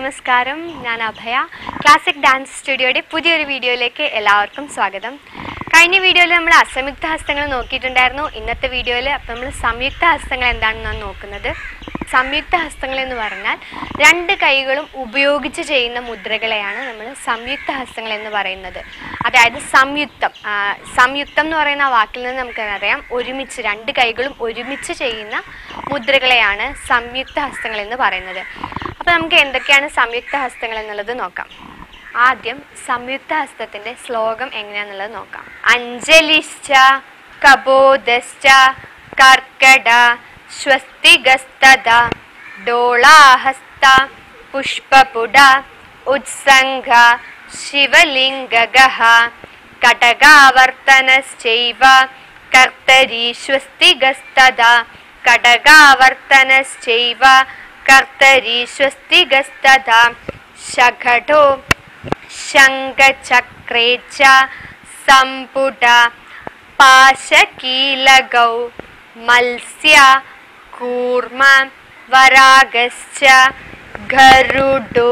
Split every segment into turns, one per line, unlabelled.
നമസ്കാരം ഞാൻ അഭയ classic dance സ്റ്റുഡിയോയുടെ പുതിയൊരു വീഡിയോയിലേക്ക് എല്ലാവർക്കും സ്വാഗതം കഴിഞ്ഞ വീഡിയോയിൽ നമ്മൾ അസംയുക്ത ഹസ്തങ്ങൾ നോക്കിയിട്ടുണ്ടായിരുന്നു ഇന്നത്തെ വീഡിയോയിൽ അപ്പം നമ്മൾ സംയുക്ത ഹസ്തങ്ങൾ എന്താണെന്നാണ് നോക്കുന്നത് സംയുക്ത ഹസ്തങ്ങൾ എന്ന് പറഞ്ഞാൽ രണ്ട് കൈകളും ഉപയോഗിച്ച് ചെയ്യുന്ന മുദ്രകളെയാണ് നമ്മൾ സംയുക്ത ഹസ്തങ്ങൾ എന്ന് പറയുന്നത് അതായത് സംയുക്തം ആ, സംയുക്തം എന്ന് പറയുന്ന ആ വാക്കിൽ നിന്ന് നമുക്ക് അറിയാം ഒരുമിച്ച് രണ്ട് കൈകളും ഒരുമിച്ച് ചെയ്യുന്ന മുദ്രകളെയാണ് സംയുക്ത ഹസ്തങ്ങൾ എന്ന് പറയുന്നത് അപ്പോൾ നമുക്ക് എന്തൊക്കെയാണ് സംയുക്ത ഹസ്തങ്ങൾ എന്നുള്ളത് നോക്കാം ആദ്യം സംയുക്ത ഹസ്തത്തിന്റെ ശ്ലോകം എങ്ങനെയാന്നുള്ളത് നോക്കാം അഞ്ജലിശ്ച കബോധശ്ച കർക്കട സ്വസ്തിഗസ്തദ ഡോളാഹസ്ത പുഷ്പപുട ഉത്സംഗ ശിവലിംഗഗഃ കടകാവർത്തനശ്ചൈവ കർത്തരി സ്വസ്തിഗസ്തദ കടകാവർത്തനശ്ചൈവ കർത്തരി സ്വസ്തിഗസ്തദ ശഘടോ ശംഖചക്രേ ച സംപുട പാശകീലകൗ മത്സ്യ കൂർമ വരാഗശ്ച ഗരുഡോ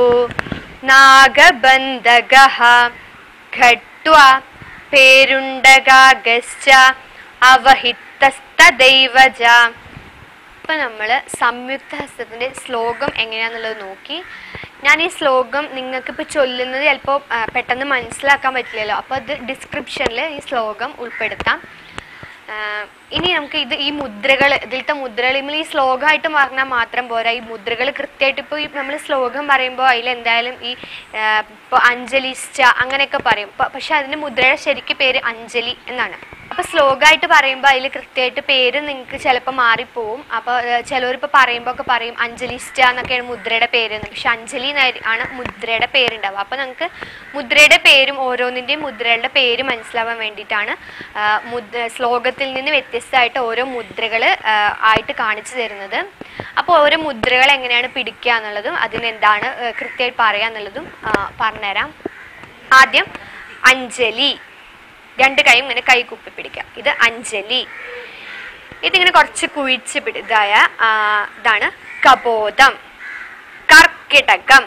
നാഗബന്ധഗഃ ഘട്വ പേരുണ്ടകാഗശ്ച അവഹിത്തസ്തദൈവജ ഇപ്പം നമ്മൾ സംയുക്ത ഹസ്തത്തിൻ്റെ ശ്ലോകം എങ്ങനെയാണെന്നുള്ളത് നോക്കി ഞാൻ ഈ ശ്ലോകം നിങ്ങൾക്ക് ഇപ്പോൾ ചൊല്ലുന്നത് ചിലപ്പോൾ പെട്ടെന്ന് മനസ്സിലാക്കാൻ പറ്റില്ലല്ലോ അപ്പോൾ അത് ഡിസ്ക്രിപ്ഷനിൽ ഈ ശ്ലോകം ഉൾപ്പെടുത്താം ആ, ഇനി നമുക്ക് ഇത് ഈ മുദ്രകൾ ഇതിലത്തെ മുദ്രകൾ നമ്മൾ ഈ ശ്ലോകമായിട്ട് പറഞ്ഞാൽ മാത്രം പോരാ ഈ മുദ്രകൾ കൃത്യമായിട്ട് ഇപ്പോൾ ഈ നമ്മൾ ശ്ലോകം പറയുമ്പോൾ അതിൽ എന്തായാലും ഈ ഇപ്പോൾ അഞ്ജലിശ്ച അങ്ങനെയൊക്കെ പറയും പ- പക്ഷെ അതിൻ്റെ മുദ്രയുടെ ശരിക്ക് പേര് അഞ്ജലി എന്നാണ് അപ്പോൾ ശ്ലോകമായിട്ട് പറയുമ്പോൾ അതിൽ കൃത്യമായിട്ട് പേര് നിങ്ങൾക്ക് ചിലപ്പോൾ മാറിപ്പോവും അപ്പോൾ ചിലവരിപ്പോൾ പറയുമ്പോൾ ഒക്കെ പറയും അഞ്ജലിസ്റ്റ എന്നൊക്കെയാണ് മുദ്രയുടെ പേര് എന്ന് പക്ഷെ അഞ്ജലി എന്നായി- ആണ് മുദ്രയുടെ പേരുണ്ടാവുക അപ്പോൾ നമുക്ക് മുദ്രയുടെ പേരും ഓരോന്നിൻ്റെയും മുദ്രകളുടെ പേര് മനസ്സിലാവാൻ വേണ്ടിയിട്ടാണ് ആ, മുദ്ര ശ്ലോകത്തിൽ നിന്ന് വ്യത്യസ്തമായിട്ട് ഓരോ മുദ്രകൾ ആയിട്ട് കാണിച്ചു തരുന്നത് അപ്പോൾ ഓരോ മുദ്രകൾ എങ്ങനെയാണ് പിടിക്കുക എന്നുള്ളതും അതിനെന്താണ് ആ, കൃത്യമായിട്ട് പറയുക എന്നുള്ളതും ആ, പറഞ്ഞുതരാം ആദ്യം അഞ്ജലി രണ്ട് കൈയും ഇങ്ങനെ കൈ കുപ്പി പിടിക്കുക ഇത് അഞ്ജലി ഇതിങ്ങനെ കുറച്ച് കുഴിച്ച് പിടി ഇതായ ആ, ഇതാണ് കബോധം കർക്കിടകം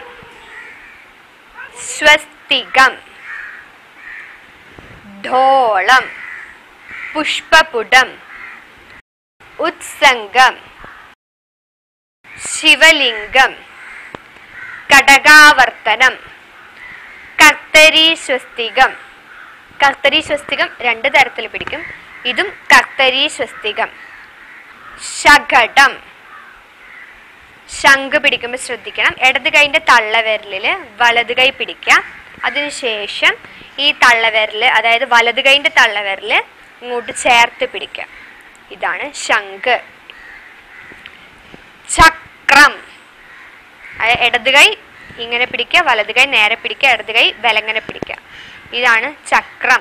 സ്വസ്തികം ധോളം പുഷ്പപുടം ഉത്സംഗം ശിവലിംഗം കടകാവർത്തനം കർത്തരി സ്വസ്തികം കർത്തരി സ്വസ്തികം രണ്ട് തരത്തിൽ പിടിക്കും ഇതും കർത്തരി സ്വസ്തികം ശകടം ശംഖ് പിടിക്കുമ്പോൾ ശ്രദ്ധിക്കണം ഇടത് കൈൻ്റെ തള്ളവിരലില് വലത് കൈ പിടിക്കുക അതിനുശേഷം ഈ തള്ളവിരല് അതായത് വലത് കൈൻ്റെ തള്ളവിരല് ഇങ്ങോട്ട് ചേർത്ത് പിടിക്കുക ഇതാണ് ശംഖ് ചക്രം അതായത് ഇടത് കൈ ഇങ്ങനെ പിടിക്കുക വലത് കൈ നേരെ പിടിക്കുക ഇടത് കൈ വിലങ്ങനെ പിടിക്കുക ഇതാണ് ചക്രം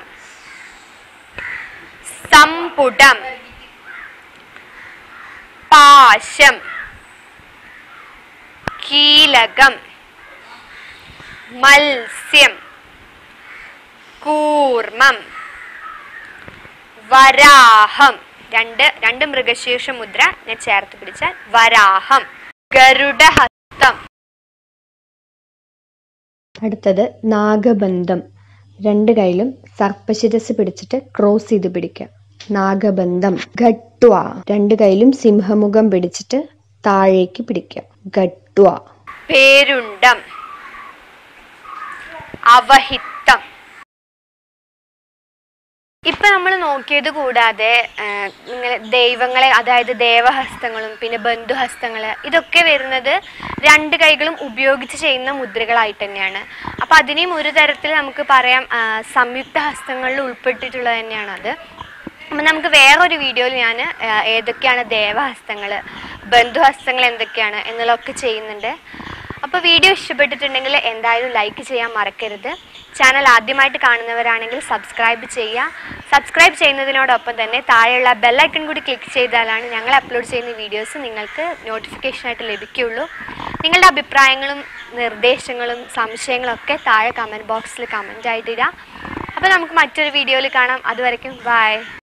സംപുടം പാശം കീലകം മത്സ്യം കൂർമ്മം വരാഹം രണ്ട് രണ്ട് മൃഗശീർഷ മുദ്ര ഞാൻ ചേർത്ത് പിടിച്ചാൽ വരാഹം ഗരുഡഹസ്തം
അടുത്തത് നാഗബന്ധം രണ്ട് കൈയിലും സർപ്പശിരസ് പിടിച്ചിട്ട് ക്രോസ് ചെയ്ത് പിടിക്കുക നാഗബന്ധം ഘട്വ രണ്ട് കൈയിലും സിംഹമുഖം പിടിച്ചിട്ട് താഴേക്ക് പിടിക്കുക ഘട്വ
പേരുണ്ടം അവഹിത്തം ഇപ്പൊ നമ്മൾ നോക്കിയത് കൂടാതെ നിങ്ങൾ ദൈവങ്ങളെ അതായത് ദേവഹസ്തങ്ങളും പിന്നെ ബന്ധുഹസ്തങ്ങള് ഇതൊക്കെ വരുന്നത് രണ്ട് കൈകളും ഉപയോഗിച്ച് ചെയ്യുന്ന മുദ്രകളായിട്ട് തന്നെയാണ് അപ്പൊ അതിനെയും ഒരു തരത്തിൽ നമുക്ക് പറയാം ആ, സംയുക്ത ഹസ്തങ്ങളിൽ ഉൾപ്പെട്ടിട്ടുള്ളത് തന്നെയാണ് അത് അപ്പം നമുക്ക് വേറൊരു വീഡിയോയിൽ ഞാൻ ഏതൊക്കെയാണ് ദേവഹസ്തങ്ങൾ ബന്ധുഹസ്തങ്ങൾ എന്തൊക്കെയാണ് എന്നുള്ളതൊക്കെ ചെയ്യുന്നുണ്ട് അപ്പോൾ വീഡിയോ ഇഷ്ടപ്പെട്ടിട്ടുണ്ടെങ്കിൽ എന്തായാലും ലൈക്ക് ചെയ്യാൻ മറക്കരുത് ചാനൽ ആദ്യമായിട്ട് കാണുന്നവരാണെങ്കിൽ സബ്സ്ക്രൈബ് ചെയ്യുക സബ്സ്ക്രൈബ് ചെയ്യുന്നതിനോടൊപ്പം തന്നെ താഴെയുള്ള ബെല്ലൈക്കൺ കൂടി ക്ലിക്ക് ചെയ്താലാണ് ഞങ്ങൾ അപ്ലോഡ് ചെയ്യുന്ന വീഡിയോസ് നിങ്ങൾക്ക് നോട്ടിഫിക്കേഷനായിട്ട് ലഭിക്കുകയുള്ളൂ നിങ്ങളുടെ അഭിപ്രായങ്ങളും നിർദ്ദേശങ്ങളും സംശയങ്ങളും ഒക്കെ താഴെ കമൻറ്റ് ബോക്സിൽ കമൻ്റ് ആയിട്ട് ഇടുക അപ്പോൾ നമുക്ക് മറ്റൊരു വീഡിയോയിൽ കാണാം അതുവരയ്ക്കും ബൈ